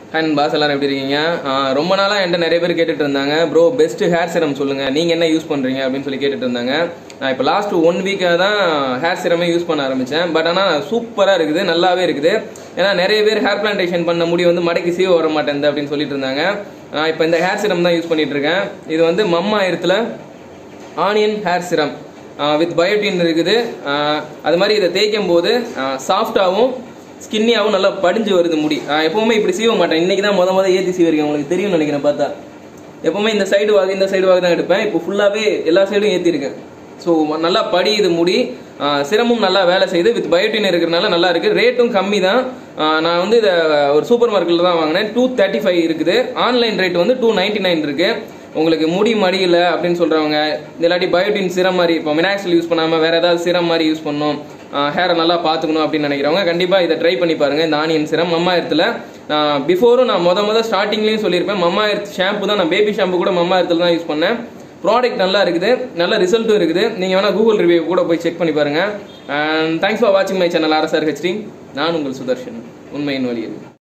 and pass எல்லாரும் எப்படி இருக்கீங்க ஆஹ் ரொம்ப நாளாக என்கிட்ட நிறைய பேர் கேட்டுட்டு இருந்தாங்க ப்ரோ பெஸ்ட் ஹேர் சிரம் சொல்லுங்க நீங்கள் என்ன யூஸ் பண்ணுறீங்க அப்படின்னு சொல்லி கேட்டுட்டு இருந்தாங்க நான் இப்போ லாஸ்ட் ஒன் வீக்காக தான் ஹேர் சிரமே யூஸ் பண்ண ஆரம்பித்தேன் பட் ஆனால் சூப்பராக இருக்குது நல்லாவே இருக்குது ஏன்னா நிறைய பேர் ஹேர் பிளான்டேஷன் பண்ண முடி வந்து மடக்கி சீவ வர மாட்டேங்குது அப்படின்னு சொல்லிட்டு இருந்தாங்க நான் இப்போ இந்த ஹேர் சிரம் தான் யூஸ் பண்ணிட்டு இருக்கேன் இது வந்து மம்மா இடத்துல onion hair serum with biotin இருக்குது ஆஹ் அது மாதிரி இதை தேய்க்கும் போது சாஃப்டாகவும் ஸ்கின்னியாகவும் நல்லா படிஞ்சு வருது முடி ஆஹ் எப்பவுமே இப்படி சீவ மாட்டேன் இன்னைக்கு தான் முத முத ஏற்றி சீவிருக்கேன் உங்களுக்கு தெரியும்னு நினைக்கிறேன் பார்த்தா எப்பவுமே இந்த சைடு வாகு இந்த சைடு வாகு தான் எடுப்பேன் இப்போ ஃபுல்லாகவே எல்லா சைடும் ஏற்றிருக்கேன் ஸோ நல்லா படியுது முடி ஆஹ் சிரமும் நல்லா வேலை செய்யுது வித் பயோட்டின் இருக்கிறனால நல்லா இருக்கு ரேட்டும் கம்மி தான் ஆஹ் நான் வந்து இதை ஒரு சூப்பர் மார்க்கெட்டில் தான் வாங்கினேன் டூ தேர்ட்டி ஃபைவ் இருக்குது ஆன்லைன் ரேட் வந்து டூ நைன்டி நைன் இருக்கு உங்களுக்கு முடி மடியல அப்படின்னு சொல்றவங்க இல்லாட்டி பயோட்டின் சிரம் மாதிரி இப்போ மினாக்சில் யூஸ் பண்ணாம வேற ஏதாவது சிரம் மாதிரி யூஸ் பண்ணணும் ஹேரை நல்லா பார்த்துக்கணும் அப்படின்னு நினைக்கிறவங்க கண்டிப்பாக இதை ட்ரை பண்ணி பாருங்க இந்த ஆனியன் சிரம் மம்மா இடத்துல நான் பிஃபோரும் நான் முத முத ஸ்டார்டிங்லேயும் சொல்லியிருப்பேன் மம்மா எர்த் ஷாம்பு தான் நான் பேபி ஷாம்பு கூட மம்மா இடத்துல தான் யூஸ் பண்ணேன் ப்ராடக்ட் நல்லா இருக்குது நல்ல ரிசல்ட்டும் இருக்குது நீங்கள் வேணால் கூகுள் ரிவ்யூ கூட போய் செக் பண்ணி பாருங்க அண்ட் தேங்க்ஸ் ஃபார் வாட்சிங் மை சேனல் ஆர்எஸ்ஆர் ஹெச்டி நான் உங்கள் சுதர்ஷன் உண்மையின் வழியில்